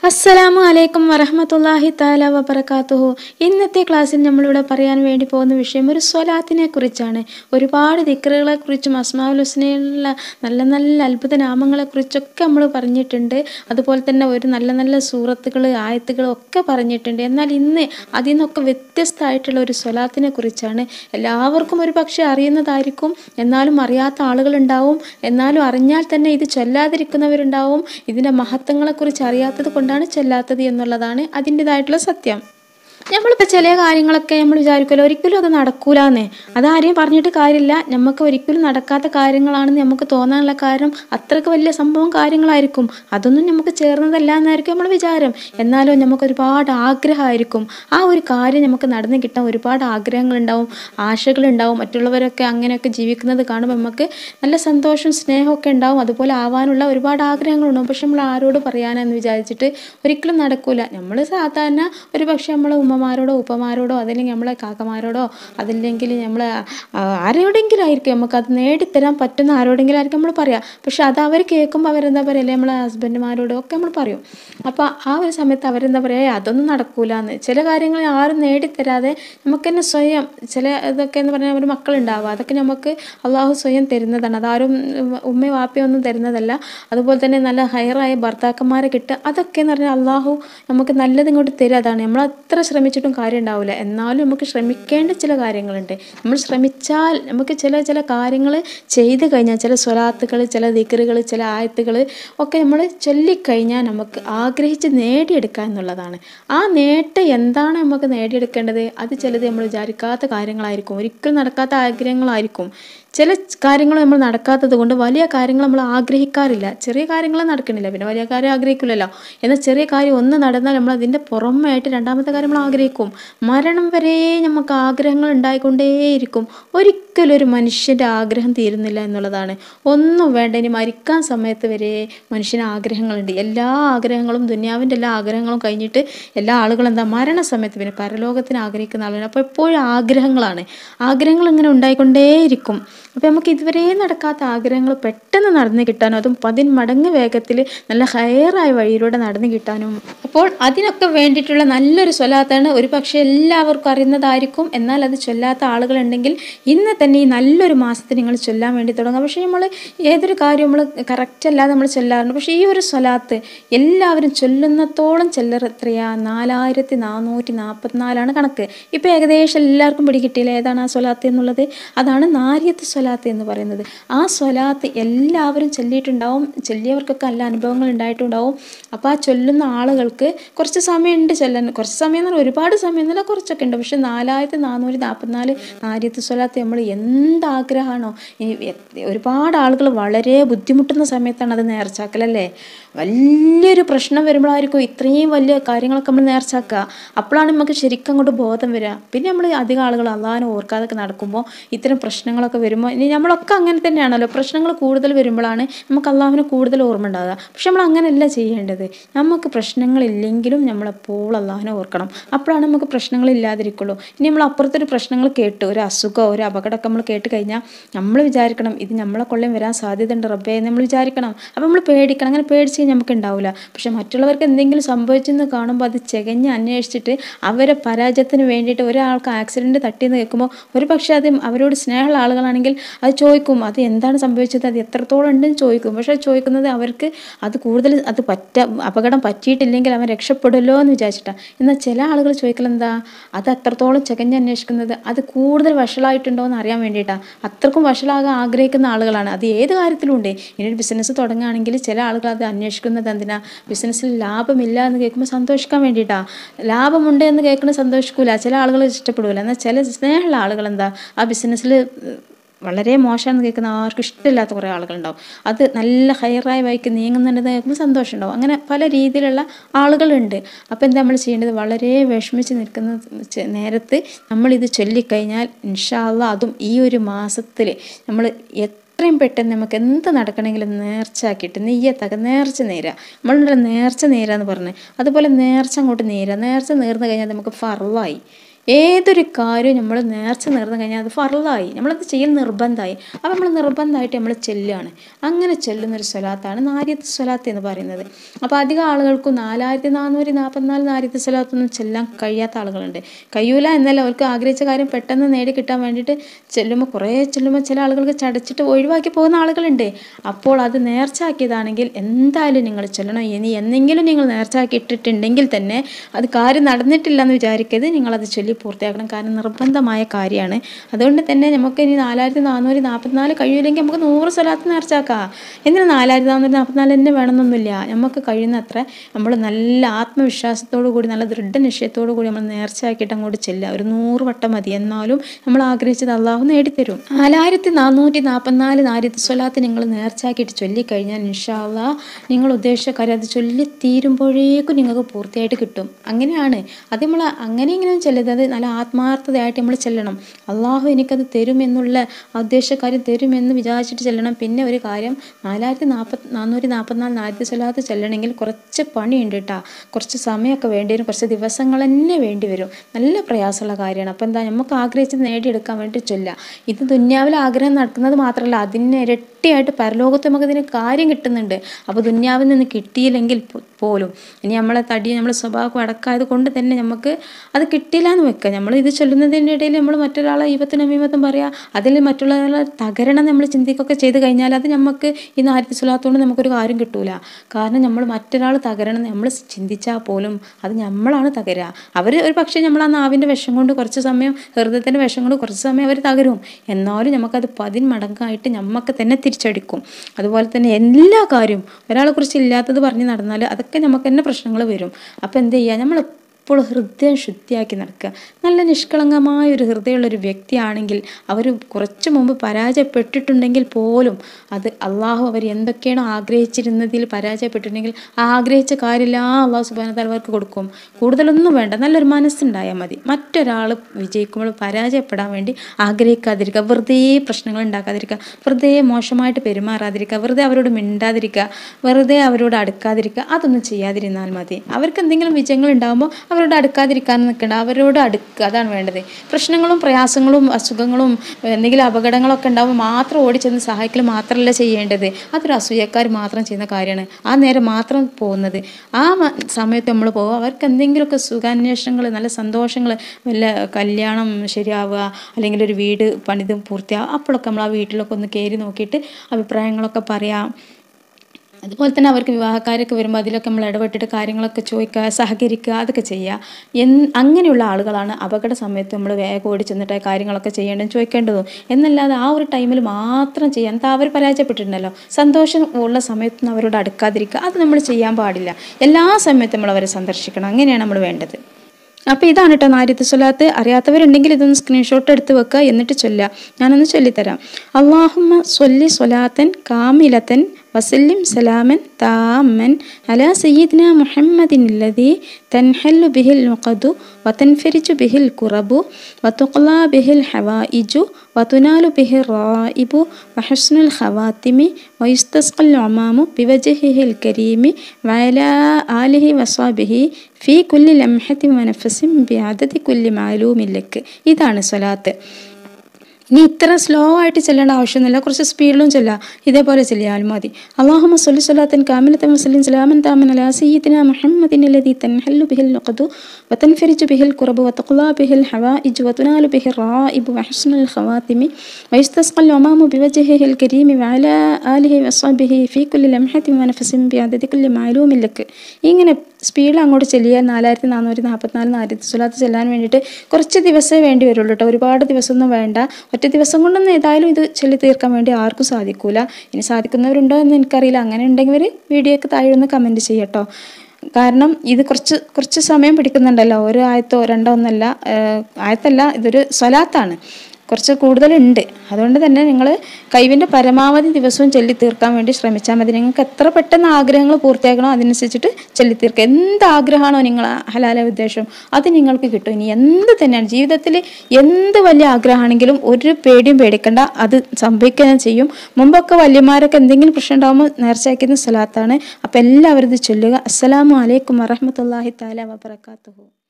അസ്സലാമു അലൈക്കും വറഹമത്തല്ലാഹി താല വബർക്കാത്തുഹു ഇന്നത്തെ ക്ലാസ്സിൽ നമ്മളിവിടെ പറയാൻ വേണ്ടി പോകുന്ന വിഷയം ഒരു സ്വലാത്തിനെ കുറിച്ചാണ് ഒരുപാട് ദിക്കറുകളെ കുറിച്ചും അസ്മാവുൽ ഹുസ്നയിലുള്ള നല്ല നല്ല അത്ഭുത നാമങ്ങളെ കുറിച്ചൊക്കെ നമ്മൾ പറഞ്ഞിട്ടുണ്ട് അതുപോലെ തന്നെ ഒരു നല്ല നല്ല സൂറത്തുകൾ ആയത്തുകൾ ഒക്കെ പറഞ്ഞിട്ടുണ്ട് എന്നാൽ ഇന്ന് അതിൽ നിന്നൊക്കെ വ്യത്യസ്തമായിട്ടുള്ള ഒരു സ്വലാത്തിനെ കുറിച്ചാണ് എല്ലാവർക്കും ഒരു പക്ഷേ അറിയുന്നതായിരിക്കും എന്നാലും അറിയാത്ത ആളുകളുണ്ടാവും എന്നാലും അറിഞ്ഞാൽ തന്നെ ഇത് ചൊല്ലാതിരിക്കുന്നവരുണ്ടാവും ഇതിൻ്റെ മഹത്വങ്ങളെക്കുറിച്ച് അറിയാത്തത് കൊണ്ടാണ് ചെല്ലാത്തത് എന്നുള്ളതാണ് അതിൻ്റെതായിട്ടുള്ള സത്യം നമ്മളിപ്പോൾ ചില കാര്യങ്ങളൊക്കെ നമ്മൾ വിചാരിക്കുമല്ലോ ഒരിക്കലും അത് നടക്കൂലെന്നേ അതാരെയും പറഞ്ഞിട്ട് കാര്യമില്ല നമുക്ക് ഒരിക്കലും നടക്കാത്ത കാര്യങ്ങളാണെന്ന് നമുക്ക് തോന്നാനുള്ള കാരണം അത്രയ്ക്ക് വലിയ സംഭവം കാര്യങ്ങളായിരിക്കും അതൊന്നും നമുക്ക് ചേർന്നതല്ല എന്നായിരിക്കും നമ്മൾ വിചാരം എന്നാലും നമുക്ക് ഒരുപാട് ആഗ്രഹമായിരിക്കും ആ ഒരു കാര്യം നമുക്ക് നടന്നു കിട്ടാൻ ഒരുപാട് ആഗ്രഹങ്ങളുണ്ടാവും ആശകളുണ്ടാവും മറ്റുള്ളവരൊക്കെ അങ്ങനെയൊക്കെ ജീവിക്കുന്നത് കാണുമ്പോൾ നമുക്ക് നല്ല സന്തോഷം സ്നേഹമൊക്കെ ഉണ്ടാവും അതുപോലെ ആവാനുള്ള ഒരുപാട് ആഗ്രഹങ്ങളുണ്ടാവും പക്ഷെ നമ്മൾ ആരോട് പറയാനെന്ന് വിചാരിച്ചിട്ട് ഒരിക്കലും നടക്കൂല നമ്മൾ സാധാരണ ഒരു പക്ഷേ നമ്മളെ ഉമ്മമാരോടോ ഉപ്പമാരോടോ അതല്ലെങ്കിൽ നമ്മളെ കാക്കമാരോടോ അതല്ലെങ്കിൽ നമ്മളെ ആരോടെങ്കിലും ആയിരിക്കും നമുക്കത് നേടിത്തരാൻ പറ്റുന്ന ആരോടെങ്കിലും ആയിരിക്കും നമ്മൾ പറയാം പക്ഷെ അത് അവർ കേൾക്കുമ്പോൾ അവരെന്താ പറയുക അല്ലെങ്കിൽ നമ്മളെ ഹസ്ബൻഡുമാരോടോ ഒക്കെ നമ്മൾ പറയും അപ്പോൾ ആ ഒരു സമയത്ത് അവരെന്താ പറയുക അതൊന്നും നടക്കൂല എന്ന് ചില കാര്യങ്ങൾ ആരും നേടിത്തരാതെ നമുക്ക് തന്നെ സ്വയം ചില ഇതൊക്കെ എന്ന് പറഞ്ഞാൽ ഒരു മക്കളുണ്ടാവുക അതൊക്കെ നമുക്ക് അള്ളാഹു സ്വയം തരുന്നതാണ് അതാരും ഉമ്മയും വാപ്പയൊന്നും തരുന്നതല്ല അതുപോലെ തന്നെ നല്ല ഹയറായ ഭർത്താക്കന്മാരെ കിട്ടുക അതൊക്കെ എന്ന് പറഞ്ഞാൽ അള്ളാഹു നമുക്ക് നല്ലത് ഇങ്ങോട്ട് തരും അതാണ് നമ്മൾ എത്ര ശ്രമിച്ചിട്ടും കാര്യം ഉണ്ടാവില്ല എന്നാലും നമുക്ക് ശ്രമിക്കേണ്ട ചില കാര്യങ്ങളുണ്ട് നമ്മൾ ശ്രമിച്ചാൽ നമുക്ക് ചില ചില കാര്യങ്ങൾ ചെയ്ത് കഴിഞ്ഞാൽ ചില സ്വലാത്തുകൾ ചില ദിക്കറുകൾ ചില ആയത്തുകൾ ഒക്കെ നമ്മൾ ചൊല്ലിക്കഴിഞ്ഞാൽ നമുക്ക് ആഗ്രഹിച്ച് നേടിയെടുക്കുക എന്നുള്ളതാണ് ആ നേട്ടം എന്താണ് നമുക്ക് നേടിയെടുക്കേണ്ടത് അത് ചിലത് നമ്മൾ വിചാരിക്കാത്ത കാര്യങ്ങളായിരിക്കും ഒരിക്കലും നടക്കാത്ത ആഗ്രഹങ്ങളായിരിക്കും ചില കാര്യങ്ങൾ നമ്മൾ നടക്കാത്തത് കൊണ്ട് വലിയ കാര്യങ്ങൾ നമ്മൾ ആഗ്രഹിക്കാറില്ല ചെറിയ കാര്യങ്ങൾ നടക്കണില്ല പിന്നെ വലിയ കാര്യം ആഗ്രഹിക്കില്ലല്ലോ എന്നാൽ ചെറിയ കാര്യം ഒന്ന് നടന്നാൽ നമ്മൾ അതിൻ്റെ പുറമായിട്ട് രണ്ടാമത്തെ കാര്യം നമ്മൾ ആഗ്രഹിക്കും മരണം വരെ നമുക്ക് ആഗ്രഹങ്ങൾ ഉണ്ടായിക്കൊണ്ടേയിരിക്കും ഒരിക്കലും ഒരു മനുഷ്യൻ്റെ ആഗ്രഹം തീരുന്നില്ല എന്നുള്ളതാണ് ഒന്നും വേണ്ട ഇനി മരിക്കാൻ സമയത്ത് വരെ മനുഷ്യന് ആഗ്രഹങ്ങളുണ്ട് എല്ലാ ആഗ്രഹങ്ങളും ദുനിയാവിൻ്റെ എല്ലാ ആഗ്രഹങ്ങളും കഴിഞ്ഞിട്ട് എല്ലാ ആളുകളും എന്താ മരണസമയത്ത് പിന്നെ പരലോകത്തിന് ആഗ്രഹിക്കുന്ന ആളുകൾ അപ്പോൾ എപ്പോഴും ആഗ്രഹങ്ങളാണ് ആഗ്രഹങ്ങൾ ഇങ്ങനെ ഉണ്ടായിക്കൊണ്ടേയിരിക്കും അപ്പോൾ നമുക്ക് ഇതുവരെ നടക്കാത്ത ആഗ്രഹങ്ങൾ പെട്ടെന്ന് നടന്നു കിട്ടാനും അതും പതിന് മടങ്ങ് വേഗത്തിൽ നല്ല ഹയറായ വഴിയിലൂടെ നടന്നു കിട്ടാനും അപ്പോൾ അതിനൊക്കെ വേണ്ടിയിട്ടുള്ള നല്ലൊരു സ്വലാത്താണ് ഒരു പക്ഷേ എല്ലാവർക്കും അറിയുന്നതായിരിക്കും എന്നാൽ അത് ചൊല്ലാത്ത ആളുകളുണ്ടെങ്കിൽ ഇന്ന് തന്നെ ഈ നല്ലൊരു മാസത്തിൽ നിങ്ങൾ ചൊല്ലാൻ വേണ്ടി തുടങ്ങുക പക്ഷേ നമ്മൾ ഏതൊരു കാര്യം നമ്മൾ കറക്റ്റ് അല്ലാതെ നമ്മൾ ചൊല്ലാറുണ്ട് പക്ഷേ ഈ ഒരു സ്വലാത്ത് എല്ലാവരും ചൊല്ലുന്നത്തോളം ചെല്ലർ എത്രയാ നാലായിരത്തി നാനൂറ്റി നാൽപ്പത്തിനാലാണ് കണക്ക് ഇപ്പോൾ ഏകദേശം എല്ലാവർക്കും പിടികിട്ടിയില്ല ഏതാണ് ആ സ്വലാത്ത് എന്നുള്ളത് അതാണ് നാരിയത്ത് സ്വലാത്ത് എന്ന് പറയുന്നത് ആ സ്വലാത്ത് എല്ലാവരും ചൊല്ലിയിട്ടുണ്ടാവും ചൊല്ലിയവർക്കൊക്കെ നല്ല അനുഭവങ്ങൾ ഉണ്ടായിട്ടുണ്ടാവും അപ്പോൾ ആ ചൊല്ലുന്ന ആളുകൾക്ക് കുറച്ച് സമയമുണ്ട് ചൊല്ലാൻ കുറച്ച് സമയം എന്ന് പറഞ്ഞാൽ ഒരുപാട് സമയം എന്നല്ല കുറച്ചൊക്കെ ഉണ്ട് പക്ഷെ നാലായിരത്തി നാനൂറ്റി നാൽപ്പത്തിനാല് നാരിയത്ത് സ്വലാത്ത് നമ്മൾ എന്താഗ്രഹമാണോ ഒരുപാട് ആളുകൾ വളരെ ബുദ്ധിമുട്ടുന്ന സമയത്താണ് അത് നേർച്ചാക്കലല്ലേ വലിയൊരു പ്രശ്നം വരുമ്പോഴായിരിക്കും ഇത്രയും വലിയ കാര്യങ്ങളൊക്കെ നമ്മൾ നേർച്ചാക്കുക അപ്പോഴാണ് നമുക്ക് ശരിക്കും അങ്ങോട്ട് ബോധം വരിക പിന്നെ നമ്മൾ അധികം ആളുകൾ അള്ളാഹാനെ ഓർക്കാതൊക്കെ നടക്കുമ്പോൾ ഇത്തരം പ്രശ്നങ്ങളൊക്കെ വരുമ്പോൾ ഇനി നമ്മളൊക്കെ അങ്ങനെ തന്നെയാണല്ലോ പ്രശ്നങ്ങൾ കൂടുതൽ വരുമ്പോഴാണ് നമുക്ക് അള്ളാഹുവിനെ കൂടുതൽ ഓർമ്മ ഉണ്ടാകുക പക്ഷെ നമ്മൾ അങ്ങനെയല്ല ചെയ്യേണ്ടത് നമുക്ക് പ്രശ്നങ്ങളില്ലെങ്കിലും നമ്മളെപ്പോൾ അള്ളാഹുവിനെ ഓർക്കണം അപ്പോഴാണ് നമുക്ക് പ്രശ്നങ്ങളില്ലാതിരിക്കുള്ളൂ ഇനി നമ്മൾ അപ്പുറത്തൊരു പ്രശ്നങ്ങൾ കേട്ട് ഒരു അസുഖമോ ഒരു അപകടമൊക്കെ നമ്മൾ കേട്ട് കഴിഞ്ഞാൽ നമ്മൾ വിചാരിക്കണം ഇത് നമ്മളെ കൊള്ളം വരാൻ സാധ്യതയുണ്ട് റബ്ബേ എന്ന് നമ്മൾ വിചാരിക്കണം അപ്പോൾ നമ്മൾ പേടിക്കണം അങ്ങനെ പേടിച്ച് കഴിഞ്ഞാൽ നമുക്ക് ഉണ്ടാവില്ല പക്ഷെ മറ്റുള്ളവർക്ക് എന്തെങ്കിലും സംഭവിച്ചെന്ന് കാണുമ്പോൾ അത് ചെകഞ്ഞ് അന്വേഷിച്ചിട്ട് അവരെ പരാജയത്തിന് വേണ്ടിയിട്ട് ഒരാൾക്ക് ആക്സിഡൻറ്റ് തട്ടിയെന്ന് കേൾക്കുമ്പോൾ ഒരു പക്ഷേ അത് അവരോട് സ്നേഹമുള്ള ആളുകളാണെങ്കിൽ അത് ചോദിക്കും അത് എന്താണ് സംഭവിച്ചത് അത് എത്രത്തോളം ഉണ്ടെന്ന് ചോദിക്കും പക്ഷേ ചോദിക്കുന്നത് അവർക്ക് അത് കൂടുതൽ അത് പറ്റ അപകടം പറ്റിയിട്ടില്ലെങ്കിൽ അവൻ രക്ഷപ്പെടുമല്ലോ എന്ന് വിചാരിച്ചിട്ടാണ് എന്നാൽ ചില ആളുകൾ ചോദിക്കലെന്താ അത് അത്രത്തോളം ചെകഞ്ഞ് അന്വേഷിക്കുന്നത് അത് കൂടുതൽ വഷളായിട്ടുണ്ടോ എന്ന് അറിയാൻ വേണ്ടിയിട്ടാണ് അത്രക്കും വഷളാകാൻ ആഗ്രഹിക്കുന്ന ആളുകളാണ് അത് ഏത് കാര്യത്തിലും ഉണ്ട് ഇനി ഒരു ബിസിനസ് തുടങ്ങുകയാണെങ്കിൽ ചില ആളുകൾ അത് അന്വേഷിക്കുന്നത് എന്തിനാ ബിസിനസ്സിൽ ലാഭമില്ല എന്ന് കേൾക്കുമ്പോൾ സന്തോഷിക്കാൻ വേണ്ടിയിട്ടാണ് ലാഭമുണ്ട് എന്ന് കേൾക്കുന്നത് സന്തോഷിക്കൂല ചില ആളുകൾ ഇഷ്ടപ്പെടില്ല എന്നാൽ ചില സ്നേഹമുള്ള ആളുകൾ എന്താ ആ ബിസിനസ്സിൽ വളരെ മോശമെന്ന് കേൾക്കുന്ന ആർക്കും ഇഷ്ടമില്ലാത്ത കുറേ ആളുകളുണ്ടാവും അത് നല്ല ഹയറായ വഴിക്ക് നീങ്ങുന്നുണ്ടെന്ന് കേൾക്കുമ്പോൾ സന്തോഷം ഉണ്ടാവും അങ്ങനെ പല രീതിയിലുള്ള ആളുകളുണ്ട് അപ്പോൾ എന്താ നമ്മൾ ചെയ്യേണ്ടത് വളരെ വിഷമിച്ച് നിൽക്കുന്ന നേരത്ത് നമ്മളിത് ചൊല്ലിക്കഴിഞ്ഞാൽ ഇൻഷാല്ല അതും ഈ ഒരു മാസത്തിൽ നമ്മൾ എത്രയും പെട്ടെന്ന് നമുക്ക് എന്ത് നടക്കണമെങ്കിലും നേർച്ചയാക്കിയിട്ട് നെയ്യത്താക്കുക നേർച്ച നേരുക നമ്മളുടെ നേർച്ച നേരാന്ന് പറഞ്ഞ് അതുപോലെ നേർച്ച അങ്ങോട്ട് നേരുക നേർച്ച നേർന്നു കഴിഞ്ഞാൽ നമുക്ക് ഫറവായി ഏതൊരു കാര്യവും നമ്മൾ നേർച്ച നേർന്നു കഴിഞ്ഞാൽ അത് ഫറലായി നമ്മളത് ചെയ്യൽ നിർബന്ധമായി അപ്പോൾ നമ്മൾ നിർബന്ധമായിട്ട് നമ്മൾ ചെല്ലുകയാണ് അങ്ങനെ ചെല്ലുന്നൊരു സ്വലാത്താണ് നാര്യത്ത് സ്വലാത്ത് എന്ന് പറയുന്നത് അപ്പോൾ അധികം ആളുകൾക്കും നാലായിരത്തി നാനൂറ്റി നാൽപ്പത്തിനാല് നാര്യത്ത് സ്വലാത്തൊന്നും ചെല്ലാൻ കഴിയാത്ത ആളുകളുണ്ട് കഴിയൂല എന്നല്ല അവർക്ക് ആഗ്രഹിച്ച കാര്യം പെട്ടെന്ന് നേടി കിട്ടാൻ വേണ്ടിയിട്ട് ചെല്ലുമ്പോൾ കുറേ ചെല്ലുമ്പോൾ ചില ആളുകൾക്ക് ചടച്ചിട്ട് ഒഴിവാക്കി പോകുന്ന ആളുകളുണ്ട് അപ്പോൾ അത് നേർച്ചയാക്കിയതാണെങ്കിൽ എന്തായാലും നിങ്ങൾ ചെല്ലണം ഇനി എന്നെങ്കിലും നിങ്ങൾ നേർച്ചയാക്കിയിട്ടിട്ടുണ്ടെങ്കിൽ തന്നെ അത് കാര്യം നടന്നിട്ടില്ല എന്ന് വിചാരിക്കരുത് നിങ്ങളത് ചൊല്ലി പൂർത്തിയാക്കണം കാരണം നിർബന്ധമായ കാര്യമാണ് അതുകൊണ്ട് തന്നെ നമുക്ക് ഇനി നാലായിരത്തി നാനൂറ്റി നാൽപ്പത്തിനാല് കഴിയില്ലെങ്കിൽ നമുക്ക് നൂറ് സ്ഥലത്ത് നേർച്ചാക്കാം എന്തിനാ നാലായിരത്തി നാനൂറ്റി നാൽപ്പത്തിനാല് തന്നെ വേണമെന്നൊന്നുമില്ല നമുക്ക് കഴിയുന്നത്ര നമ്മൾ നല്ല ആത്മവിശ്വാസത്തോടു കൂടി നല്ല ദൃഢനിശ്ചയത്തോടു കൂടി നമ്മൾ നേർച്ചയാക്കിയിട്ട് അങ്ങോട്ട് ചെല്ലുക ഒരു നൂറ് വട്ടം മതി എന്നാലും നമ്മൾ ആഗ്രഹിച്ചത് അള്ളാഹു നേടിത്തരും നാലായിരത്തി നാനൂറ്റി നാൽപ്പത്തിനാല് നാര്യത്ത് സ്വലാത്ത് നിങ്ങൾ നേർച്ചയാക്കിയിട്ട് ചൊല്ലിക്കഴിഞ്ഞാൽ ഇൻഷാല്ല നിങ്ങൾ ഉദ്ദേശിച്ച കാര്യം അത് ചൊല്ലി തീരുമ്പോഴേക്കും നിങ്ങൾക്ക് പൂർത്തിയായിട്ട് കിട്ടും അങ്ങനെയാണ് അത് നമ്മൾ അങ്ങനെ ഇങ്ങനെ ചെല്ലുന്നത് നല്ല ആത്മാർത്ഥതയായിട്ട് നമ്മൾ ചെല്ലണം അള്ളാഹു എനിക്കത് തരുമെന്നുള്ള ഉദ്ദേശ കാര്യം തരുമെന്ന് വിചാരിച്ചിട്ട് ചെല്ലണം പിന്നെ ഒരു കാര്യം നാലായിരത്തി നാൽപ്പത്തി നാനൂറ്റി നാൽപ്പത്തിനാല് നാലായിരത്തി സ്വലാത്ത് ചെല്ലണമെങ്കിൽ കുറച്ച് പണിയുണ്ട് കേട്ടോ കുറച്ച് സമയമൊക്കെ വേണ്ടി വരും കുറച്ച് ദിവസങ്ങൾ തന്നെ വേണ്ടി വരും നല്ല പ്രയാസമുള്ള കാര്യമാണ് അപ്പോൾ എന്താ നമുക്ക് ആഗ്രഹിച്ചത് നേടിയെടുക്കാൻ വേണ്ടി ചൊല്ലുക ഇത് ദുന്യാവിൽ ആഗ്രഹം നടക്കുന്നത് മാത്രമല്ല അതിന് ഇരട്ടിയായിട്ട് പരലോകത്ത് നമുക്ക് ഇതിന് കാര്യം കിട്ടുന്നുണ്ട് അപ്പോൾ ദുന്യാവിൽ നിന്ന് കിട്ടിയില്ലെങ്കിൽ പോ- പോലും ഇനി നമ്മളെ തടി നമ്മളെ സ്വഭാവം അടക്കായത് കൊണ്ട് തന്നെ നമുക്ക് അത് കിട്ടില്ല എന്ന് വെക്കുക നമ്മൾ ഇത് ചൊല്ലുന്നതിൻ്റെ ഇടയിൽ നമ്മൾ മറ്റൊരാളെ ഈപത്തും നമീമത്തും പറയാ അതിൽ മറ്റുള്ളവരെ തകരണം നമ്മൾ ചിന്തിക്കൊക്കെ ചെയ്ത് കഴിഞ്ഞാൽ അത് നമുക്ക് ഈ നാരത്തി സ്വലാത്തോണ്ട് നമുക്കൊരു കാര്യം കിട്ടൂല കാരണം നമ്മൾ മറ്റൊരാൾ തകരണം നമ്മൾ ചിന്തിച്ചാൽ പോലും അത് നമ്മളാണ് തകരുക അവർ ഒരു പക്ഷേ നമ്മൾ ആ നാവിൻ്റെ വിഷം കൊണ്ട് കുറച്ച് സമയം ഹൃദയത്തിൻ്റെ വിഷം കൊണ്ട് കുറച്ച് സമയം അവർ തകരും എന്നാലും നമുക്കത് പതിന് മടങ്ങായിട്ട് നമുക്ക് തന്നെ തിരിച്ചടിക്കും അതുപോലെ തന്നെ എല്ലാ കാര്യവും ഒരാളെ കുറിച്ച് ഇല്ലാത്തത് പറഞ്ഞ് നടന്നാൽ അതൊക്കെ നമുക്ക് തന്നെ പ്രശ്നങ്ങൾ വരും അപ്പോൾ എന്ത് ചെയ്യുക നമ്മൾ എപ്പോഴും ഹൃദയം ശുദ്ധിയാക്കി നടക്കുക നല്ല നിഷ്കളങ്കമായ ഒരു ഹൃദയമുള്ള ഒരു വ്യക്തിയാണെങ്കിൽ അവർ കുറച്ച് മുമ്പ് പരാജയപ്പെട്ടിട്ടുണ്ടെങ്കിൽ പോലും അത് അള്ളാഹു അവർ എന്തൊക്കെയാണോ ആഗ്രഹിച്ചിരുന്നതിൽ പരാജയപ്പെട്ടിട്ടുണ്ടെങ്കിൽ ആ ആഗ്രഹിച്ച കാര്യമെല്ലാം അള്ളാഹു സുബാനത്താൽ അവർക്ക് കൊടുക്കും കൂടുതലൊന്നും വേണ്ട നല്ലൊരു മനസ്സുണ്ടായാൽ മതി മറ്റൊരാൾ വിജയിക്കുമ്പോൾ പരാജയപ്പെടാൻ വേണ്ടി ആഗ്രഹിക്കാതിരിക്കുക വെറുതെ പ്രശ്നങ്ങൾ ഉണ്ടാക്കാതിരിക്കുക വെറുതെ മോശമായിട്ട് പെരുമാറാതിരിക്കുക വെറുതെ അവരോട് മിണ്ടാതിരിക്കുക വെറുതെ അവരോട് അടുക്കാതിരിക്കുക അതൊന്നും ചെയ്യാതിരുന്നാൽ മതി അവർക്ക് എന്തെങ്കിലും വിജയങ്ങൾ ഉണ്ടാകുമ്പോൾ അവരോട് അടുക്കാതിരിക്കാൻ നിൽക്കണ്ട അവരോട് അടുക്കുക അതാണ് വേണ്ടത് പ്രശ്നങ്ങളും പ്രയാസങ്ങളും അസുഖങ്ങളും എന്തെങ്കിലും അപകടങ്ങളൊക്കെ ഉണ്ടാകുമ്പോൾ മാത്രം ഓടി ചെന്ന് സഹായിക്കൽ മാത്രമല്ല ചെയ്യേണ്ടത് അതൊരു അസൂയക്കാർ മാത്രം ചെയ്യുന്ന കാര്യമാണ് ആ നേരം മാത്രം പോകുന്നത് ആ മ- സമയത്ത് നമ്മൾ പോകുക അവർക്ക് എന്തെങ്കിലുമൊക്കെ സുഖാന്വേഷണങ്ങൾ നല്ല സന്തോഷങ്ങൾ വല്ല കല്യാണം ശരിയാവുക അല്ലെങ്കിൽ ഒരു വീട് പണിത് പൂർത്തിയാവുക അപ്പോഴൊക്കെ നമ്മൾ ആ വീട്ടിലൊക്കെ ഒന്ന് കയറി നോക്കിയിട്ട് അഭിപ്രായങ്ങളൊക്കെ പറയാം അതുപോലെ തന്നെ അവർക്ക് വിവാഹക്കാരൊക്കെ വരുമ്പോൾ അതിലൊക്കെ നമ്മൾ ഇടപെട്ടിട്ട് കാര്യങ്ങളൊക്കെ ചോദിക്കുക സഹകരിക്കുക അതൊക്കെ ചെയ്യുക എൻ അങ്ങനെയുള്ള ആളുകളാണ് അപകട സമയത്ത് നമ്മൾ വേഗം ഓടി ചെന്നിട്ട് കാര്യങ്ങളൊക്കെ ചെയ്യേണ്ടതും ചോദിക്കേണ്ടതും എന്നല്ലാതെ ആ ഒരു ടൈമിൽ മാത്രം ചെയ്യാൻ എന്താ അവർ പരാജയപ്പെട്ടിട്ടുണ്ടല്ലോ സന്തോഷം ഉള്ള സമയത്തൊന്നും അവരോട് അടുക്കാതിരിക്കുക അത് നമ്മൾ ചെയ്യാൻ പാടില്ല എല്ലാ സമയത്തും നമ്മൾ അവരെ സന്ദർശിക്കണം അങ്ങനെയാണ് നമ്മൾ വേണ്ടത് അപ്പോൾ ഇതാണ് കേട്ടോ നാരിത്ത് സ്വലാത്ത് അറിയാത്തവരുണ്ടെങ്കിൽ ഇതൊന്ന് സ്ക്രീൻഷോട്ട് എടുത്ത് വെക്കുക എന്നിട്ട് ചൊല്ലുക ഞാനൊന്ന് ചൊല്ലിത്തരാം അള്ളാഹുമ്മ സ്വല്ലി സ്വലാത്തൻ കാമിലത്തൻ വസല്ലിം സലാമൻ താമൻ അലാ സയ്യിദ്ന മുഹമ്മദിൻ الذي تنحل به العقد وتنفرج به الكرب وتقلى به الحوائج وتنال به الرائب وحسن الخواتم ويستسقى العمام بوجهه الكريم وعلى آله وصحبه في كل لمحة ونفس بعدد كل معلوم لك ഇതാണ് സ്വലാത്ത് ഇനി ഇത്ര സ്ലോ ആയിട്ട് ചെല്ലേണ്ട ആവശ്യമൊന്നുമില്ല കുറച്ച് സ്പീഡിലും ചെല്ലാം ഇതേപോലെ ചെല്ലിയാൽ മതി അള്ളാഹുമ സല്ലി സ്വലാത്തൻ കാമിലത്തൻ വസല്ലിൻ സലാമൻ താമൻ അലാ സയ്യിദിന മുഹമ്മദിൻ الذي تنحل به العقد وتنفرج به الكرب وتقضى به الحوائج وتنال به الرائب وحسن الخواتم ويستسقى العمام بوجهه الكريم وعلى آله وصحبه في كل لمحة ونفس بعدد كل معلوم لك ഇങ്ങനെ സ്പീഡിൽ അങ്ങോട്ട് ചെല്ലുക നാലായിരത്തി നാനൂറ്റി നാൽപ്പത്തിനാല് നാലായിരത്തി സ്വലാത്ത് ചെല്ലാൻ വേണ്ടിയിട്ട് കുറച്ച് ദിവസമേ വേണ്ടി വരുള്ളൂ കേട്ടോ ഒരുപാട് ദിവസമൊന്നും വേണ്ട ഒറ്റ ദിവസം കൊണ്ടൊന്നും ഏതായാലും ഇത് ചൊല്ലി തീർക്കാൻ വേണ്ടി ആർക്കും സാധിക്കൂല ഇനി സാധിക്കുന്നവരുണ്ടോ എന്ന് എനിക്കറിയില്ല അങ്ങനെ ഉണ്ടെങ്കിൽ വീഡിയോക്ക് താഴെ ഒന്ന് കമൻറ്റ് ചെയ്യട്ടോ കാരണം ഇത് കുറച്ച് കുറച്ച് സമയം പിടിക്കുന്നുണ്ടല്ലോ ഒരു ആയത്തോ രണ്ടോ ഒന്നല്ല ഏഹ് ആയത്തല്ല ഇതൊരു സ്വലാത്താണ് കുറച്ച് കൂടുതലുണ്ട് അതുകൊണ്ട് തന്നെ നിങ്ങൾ കഴിവിൻ്റെ പരമാവധി ദിവസവും ചൊല്ലി തീർക്കാൻ വേണ്ടി ശ്രമിച്ചാൽ മതി നിങ്ങൾക്ക് എത്ര പെട്ടെന്ന് ആഗ്രഹങ്ങൾ പൂർത്തിയാക്കണോ അതിനനുസരിച്ചിട്ട് ചൊല്ലി തീർക്കുക എന്ത് ആഗ്രഹമാണോ നിങ്ങൾ ഹലാല ഉദ്ദേശം അത് നിങ്ങൾക്ക് കിട്ടും ഇനി എന്ത് തന്നെയാണ് ജീവിതത്തിൽ എന്ത് വലിയ ആഗ്രഹമാണെങ്കിലും ഒരു പേടിയും പേടിക്കണ്ട അത് സംഭവിക്കുക ചെയ്യും മുമ്പൊക്കെ വല്യമാരൊക്കെ എന്തെങ്കിലും പ്രശ്നം ഉണ്ടാകുമ്പോൾ നേർച്ചയാക്കുന്ന സ്ഥലത്താണ് അപ്പോൾ എല്ലാവരും ഇത് ചൊല്ലുക അസ്സലാമു അലൈക്കും വറഹമത്തല്ലാഹി താല വബർക്കാത്തുഹു